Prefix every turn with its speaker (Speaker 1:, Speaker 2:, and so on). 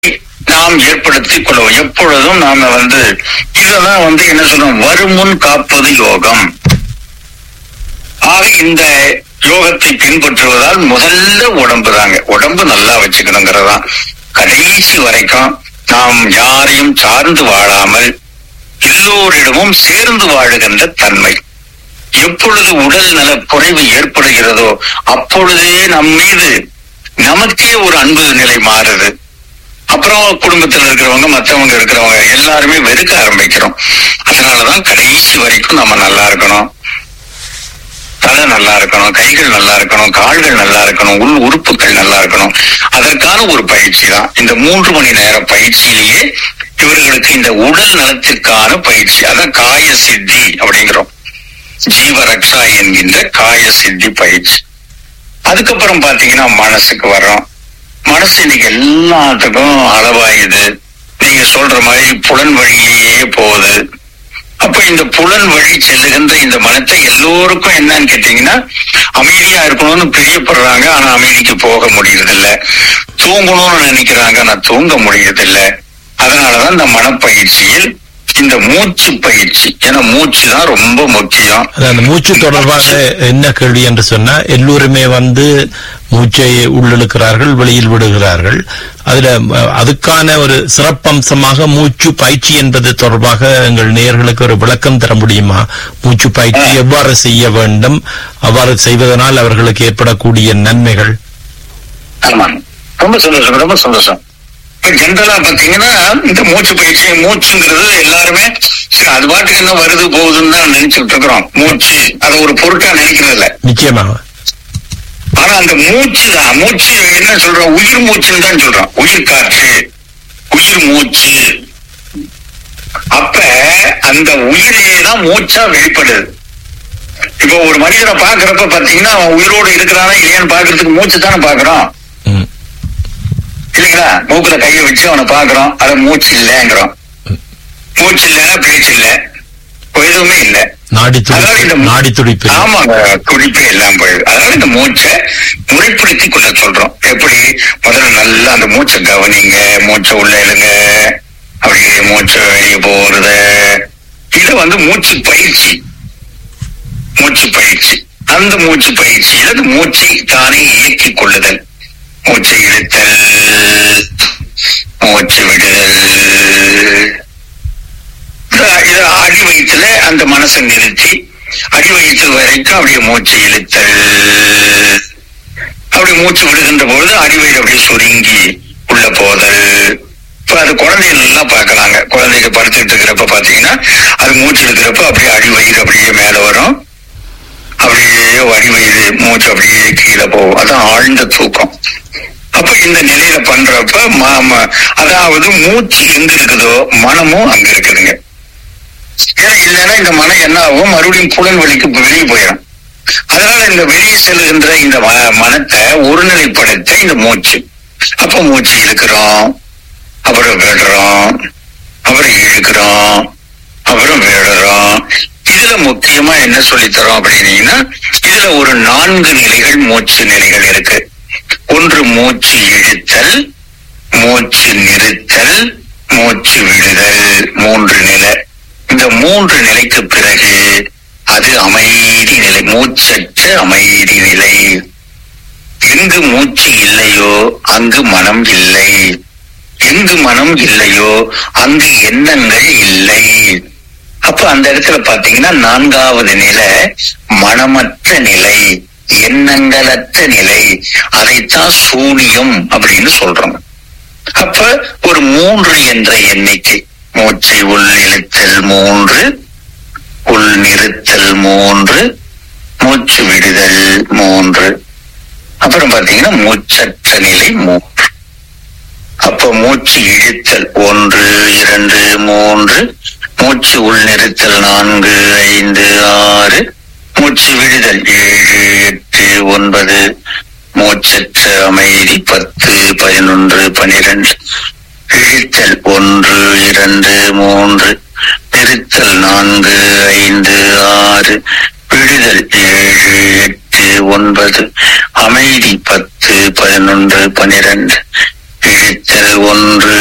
Speaker 1: நாம் ஏற்படுத்திக் கொள்வோம் எப்பொழுதும் நாம வந்து இதெல்லாம் வந்து என்ன சொல்றோம் வருமுன் காப்பது யோகம் ஆக இந்த யோகத்தை பின்பற்றுவதால் முதல்ல உடம்பு தாங்க உடம்பு நல்லா வச்சுக்கணுங்கிறதான் கடைசி வரைக்கும் நாம் யாரையும் சார்ந்து வாழாமல் எல்லோரிடமும் சேர்ந்து வாழுகின்ற தன்மை எப்பொழுது உடல் நல குறைவு ஏற்படுகிறதோ அப்பொழுதே நம் மீது நமக்கே ஒரு அன்பு நிலை மாறுது அப்புறம் குடும்பத்தில் இருக்கிறவங்க மற்றவங்க இருக்கிறவங்க எல்லாருமே வெறுக்க ஆரம்பிக்கிறோம் அதனாலதான் கடைசி வரைக்கும் நம்ம நல்லா இருக்கணும் தலை நல்லா இருக்கணும் கைகள் நல்லா இருக்கணும் கால்கள் நல்லா இருக்கணும் உள் உறுப்புகள் நல்லா இருக்கணும் அதற்கான ஒரு பயிற்சி தான் இந்த மூன்று மணி நேர பயிற்சியிலேயே இவர்களுக்கு இந்த உடல் நலத்திற்கான பயிற்சி அதான் காய சித்தி அப்படிங்கிறோம் ஜீவரக்ஷா என்கின்ற காய சித்தி பயிற்சி அதுக்கப்புறம் பாத்தீங்கன்னா மனசுக்கு வர்றோம் மனசு இன்னைக்கு எல்லாத்துக்கும் அளவாயுது நீங்க சொல்ற மாதிரி புலன் வழியே போகுது அப்ப இந்த புலன் வழி செல்லுகின்ற இந்த மனத்தை எல்லோருக்கும் என்னன்னு கேட்டீங்கன்னா அமைதியா இருக்கணும்னு பிரியப்படுறாங்க ஆனா அமைதிக்கு போக முடியறதில்ல தூங்கணும்னு நினைக்கிறாங்க ஆனா தூங்க முடியறதில்ல அதனாலதான் இந்த மனப்பயிற்சியில் இந்த மூச்சு பயிற்சி ஏன்னா மூச்சு தான் ரொம்ப முக்கியம்
Speaker 2: அது அந்த மூச்சு தொடர்பாக என்ன கேள்வி என்று சொன்னா எல்லோருமே வந்து மூச்சை உள்ளிழுக்கிறார்கள் வெளியில் விடுகிறார்கள் அதுல அஹ், அதுக்கான ஒரு சிறப்பம்சமாக மூச்சு பயிற்சி என்பது தொடர்பாக எங்கள் நேயர்களுக்கு ஒரு விளக்கம் தர முடியுமா மூச்சு பயிற்சி எவ்வாறு செய்ய வேண்டும் அவ்வாறு செய்வதனால் அவர்களுக்கு ஏற்படக்கூடிய நன்மைகள்
Speaker 1: ஆமாங்க ரொம்ப சந்தோஷம் ரொம்ப சந்தோஷம் இப்ப ஜென்ரலா பாத்தீங்கன்னா இந்த மூச்சு பயிற்சி மூச்சுங்கிறது எல்லாருமே சரி அது பாட்டுக்கு என்ன வருது போகுதுன்னு தான் நினைச்சுட்டு இருக்கிறோம் மூச்சு அது ஒரு பொருட்டா நினைக்கிறது இல்ல
Speaker 2: நிச்சயமாக
Speaker 1: ஆனா அந்த மூச்சு தான் மூச்சு என்ன சொல்றோம் உயிர் மூச்சுன்னு தான் சொல்றோம் உயிர் காற்று உயிர் மூச்சு அப்ப அந்த உயிரே தான் மூச்சா வெளிப்படுது இப்போ ஒரு மனிதனை பாக்குறப்ப பாத்தீங்கன்னா அவன் உயிரோடு இருக்கிறானா இல்லையான்னு பாக்குறதுக்கு மூச்சு தானே பாக்குறோம்
Speaker 2: ம்.
Speaker 1: இல்லைங்களா மூக்குல கையை வச்சு அவனை பாக்குறோம் அது மூச்சு இல்லைங்கிறோம் மூச்சு இல்லைன்னா பேச்சு இல்ல எதுவுமே இல்ல
Speaker 2: நாடி
Speaker 1: அதாவது இந்த
Speaker 2: துடிப்பு
Speaker 1: மூ-
Speaker 2: நாடி துடிப்பு
Speaker 1: ஆமாங்க துடிப்பே எல்லாம் போயிடுது அதனால இந்த மூச்சை முறைப்படுத்தி கொள்ள சொல்றோம் எப்படி முதல்ல நல்லா அந்த மூச்சை கவனிங்க மூச்சை உள்ள இழுங்க அப்படியே மூச்சை வெளியே போறது இது வந்து மூச்சு பயிற்சி மூச்சு பயிற்சி அந்த மூச்சு பயிற்சியில அந்த மூச்சை தானே இயக்கிக் கொள்ளுதல் மூச்சை இழுத்தல் மூச்சு விடுதல் இது அடி வயிற்றுல அந்த மனசை நிறுத்தி அடி வயிற்று வரைக்கும் அப்படியே மூச்சு இழுத்தல் அப்படி மூச்சு விடுகின்ற பொழுது அடி வயிறு அப்படியே சுருங்கி உள்ள போதல் இப்ப அது குழந்தைகள் எல்லாம் பார்க்கலாங்க குழந்தைங்க படுத்துட்டு இருக்கிறப்ப பாத்தீங்கன்னா அது மூச்சு எடுக்கிறப்ப அப்படியே அடி வயிறு அப்படியே மேல வரும் அப்படியே அடி வயிறு மூச்சு அப்படியே கீழே போகும் அதான் ஆழ்ந்த தூக்கம் அப்ப இந்த நிலையில பண்றப்ப ம- ம- அதாவது மூச்சு எங்க இருக்குதோ மனமும் அங்க இருக்குதுங்க ஏன்னா இல்லைன்னா இந்த மனம் என்ன ஆகும் மறுபடியும் புலன் வழிக்கு வெளியே போயிடும் அதனால இந்த வெளியே செல்கின்ற இந்த ம- மனத்தை ஒருநிலைப்படுத்த இந்த மூச்சு அப்ப மூச்சு இழுக்கிறோம் அப்புறம் விடுறோம் அப்புறம் இழுக்கிறோம் அப்புறம் விடுறோம் இதுல முக்கியமா என்ன சொல்லித் தரோம் அப்படின்னீங்கன்னா இதுல ஒரு நான்கு நிலைகள் மூச்சு நிலைகள் இருக்கு ஒன்று மூச்சு இழுத்தல் மூச்சு நிறுத்தல் மூச்சு விடுதல் மூன்று நிலை இந்த மூன்று நிலைக்கு பிறகு அது அமைதி நிலை மூச்சற்ற அமைதி நிலை எங்கு மூச்சு இல்லையோ அங்கு மனம் இல்லை எங்கு மனம் இல்லையோ அங்கு எண்ணங்கள் இல்லை அப்ப அந்த இடத்துல பாத்தீங்கன்னா நான்காவது நிலை மனமற்ற நிலை எண்ணங்களற்ற நிலை அதைத்தான் சூனியம் அப்படின்னு சொல்றோம் அப்ப ஒரு மூன்று என்ற எண்ணிக்கை மூச்சை உள் இழுத்தல் மூன்று உள் நிறுத்தல் மூன்று மூச்சு விடுதல் மூன்று அப்புறம் பாத்தீங்கன்னா மூச்சற்ற நிலை மூன்று அப்ப மூச்சு இழுத்தல் ஒன்று இரண்டு மூன்று மூச்சு உள் நிறுத்தல் நான்கு ஐந்து ஆறு மூச்சு விடுதல் ஏழு எட்டு ஒன்பது மூச்சற்ற அமைதி பத்து பதினொன்று பனிரெண்டு இழுத்தல் ஒன்று இரண்டு மூன்று நிறுத்தல் நான்கு ஐந்து ஆறு விடுதல் ஏழு எட்டு ஒன்பது அமைதி பத்து பதினொன்று பனிரெண்டு இழைத்தல் ஒன்று